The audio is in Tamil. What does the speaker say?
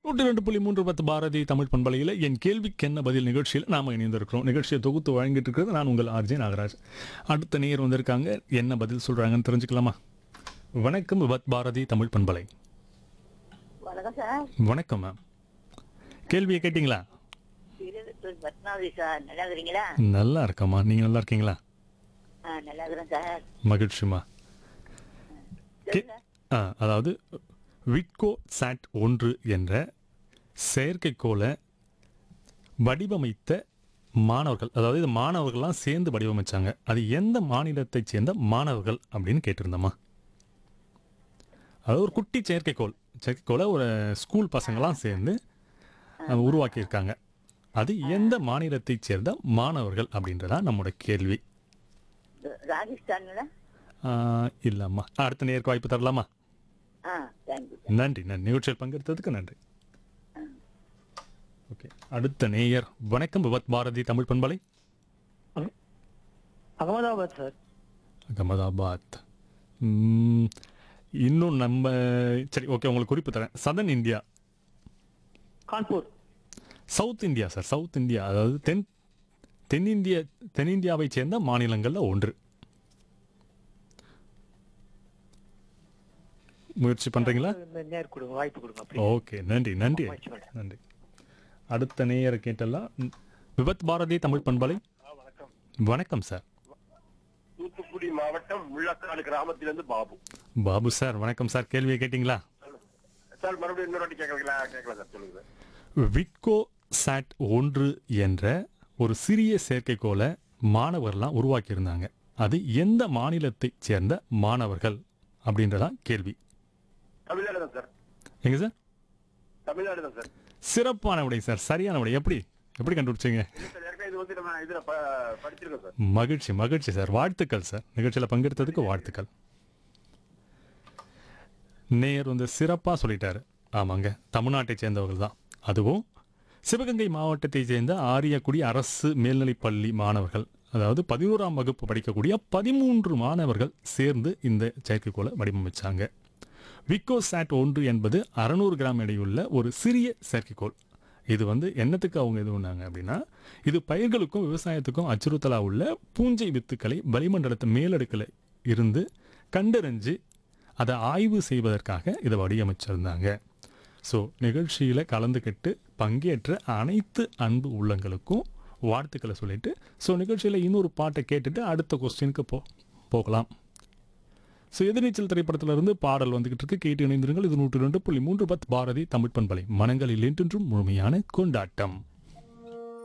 நூற்றி ரெண்டு புள்ளி மூன்று பத்து பாரதி தமிழ் பண்பலையில் என் கேள்விக்கு என்ன பதில் நிகழ்ச்சியில் நாம் இணைந்திருக்கிறோம் நிகழ்ச்சியை தொகுத்து வழங்கிட்டு இருக்கிறது நான் உங்கள் ஆர்ஜே நாகராஜ் அடுத்த நேயர் வந்திருக்காங்க என்ன பதில் சொல்கிறாங்கன்னு தெரிஞ்சுக்கலாமா வணக்கம் விபத் பாரதி தமிழ் பண்பலை வணக்கம் சார் வணக்கம் மேம் கேள்வியை கேட்டிங்களா திருவத்தூர் பத்மாவதி சார் நல்லா இருக்கிறீங்களா நல்லா இருக்கம்மா நீங்கள் நல்லா இருக்கீங்களா ஆ நல்லா இருக்கிறேன் சார் மகிழ்ச்சிமா கே ஆ அதாவது விட்கோ சாட் ஒன்று என்ற செயற்கைக்கோளை வடிவமைத்த மாணவர்கள் அதாவது இது மாணவர்கள்லாம் சேர்ந்து வடிவமைச்சாங்க அது எந்த மாநிலத்தைச் சேர்ந்த மாணவர்கள் அப்படின்னு கேட்டிருந்தோமா அதாவது ஒரு குட்டி செயற்கைக்கோள் செயற்கைக்கோளை ஒரு ஸ்கூல் பசங்களாம் சேர்ந்து அஹ், உருவாக்கியிருக்காங்க அது எந்த மாநிலத்தைச் சேர்ந்த மாணவர்கள் அப்படின்றதா நம்மளோட கேள்வி ராஜஸ்தான்ல ஆஹ் இல்லம்மா அடுத்த நேருக்கு வாய்ப்பு தரலாமா ஆ தேங்க்யூ நன்றி நன்றி நிகழ்ச்சியில் பங்கெடுத்ததுக்கு நன்றி ஓகே அடுத்த நேயர் வணக்கம் விபத் பாரதி தமிழ் பண்பலை அகமதாபாத் சார் அகமதாபாத் ம், இன்னும் நம்ம சரி ஓகே உங்களுக்கு குறிப்பு தரேன் southern India Kanpur south India sir south India அதாவது தென் தென்னிந்திய தென்னிந்தியாவைச் சேர்ந்த மாநிலங்களில் ஒன்று முயற்சி பண்ணுறீங்களா இந்த நேர் கொடுங்க வாய்ப்பு கொடுங்க அப்படி ஓகே நன்றி நன்றி முயற்சி பண்றேன். நன்றி அடுத்த நேயரை கேட்டெல்லாம் ம், விபத் பாரதி தமிழ் பண்பலை வணக்கம் வணக்கம் சார் தூத்துக்குடி மாவட்டம் முள்ளக்காடு கிராமத்திலிருந்து பாபு பாபு சார் வணக்கம் சார் கேள்வியை கேட்டிங்களா சார் மறுபடியும் இன்னொரு வாட்டி கேட்கலங்களா கேட்கல சார் சொல்லுங்க சார் விட்கோ சாட் ஒன்று என்ற ஒரு சிறிய செயற்கைக்கோளை மாணவர்லாம் உருவாக்கியிருந்தாங்க அது எந்த மாநிலத்தைச் சேர்ந்த மாணவர்கள் அப்படின்றதான் கேள்வி தமிழ்நாடு தான் சார் எங்க சார் தமிழ்நாடு தான் சார் சிறப்பான விடை சார் சரியான விடை எப்படி எப்படி கண்டுபிடிச்சீங்க இல்ல சார் ஏற்கனவே இது வந்து நம்ம இதுல ப- படிச்சிருக்கோம் சார் மகிழ்ச்சி மகிழ்ச்சி சார் வாழ்த்துக்கள் சார் நிகழ்ச்சியில் பங்கெடுத்ததுக்கு வாழ்த்துக்கள் நேயர் வந்து சிறப்பாக சொல்லிட்டாரு ஆமாங்க தமிழ்நாட்டை சேர்ந்தவர்கள் தான் அதுவும் சிவகங்கை மாவட்டத்தைச் சேர்ந்த ஆரியக்குடி அரசு மேல்நிலைப் பள்ளி மாணவர்கள் அதாவது பதினோராம் வகுப்பு படிக்கக்கூடிய பதிமூன்று மாணவர்கள் சேர்ந்து இந்த செயற்கைக்கோளை வடிவமைச்சாங்க விக்கோ சாட் ஒன்று என்பது அறநூறு கிராம் எடையுள்ள ஒரு சிறிய செயற்கைக்கோள் இது வந்து என்னத்துக்கு அவங்க இது பண்ணாங்க அப்படின்னா இது பயிர்களுக்கும் விவசாயத்துக்கும் அச்சுறுத்தலாக உள்ள பூஞ்சை வித்துக்களை வளிமண்டலத்து மேலடுக்கில் இருந்து கண்டறிஞ்சு அதை ஆய்வு செய்வதற்காக இதை வடிவமைச்சிருந்தாங்க ஸோ நிகழ்ச்சியில் கலந்துக்கிட்டு பங்கேற்ற அனைத்து அன்பு உள்ளங்களுக்கும் வாழ்த்துக்களை சொல்லிட்டு ஸோ நிகழ்ச்சியில் இன்னொரு பாட்டை கேட்டுட்டு அடுத்த கொஸ்டினுக்கு போ போகலாம் ஸோ எதிர்நீச்சல் திரைப்படத்திலிருந்து பாடல் வந்துகிட்டு இருக்கு கேட்டு இணைந்திருங்கள் இது நூற்று ரெண்டு புள்ளி மூன்று பத் பாரதி தமிழ் பண்பலை மனங்களில் என்றென்றும் முழுமையான கொண்டாட்டம்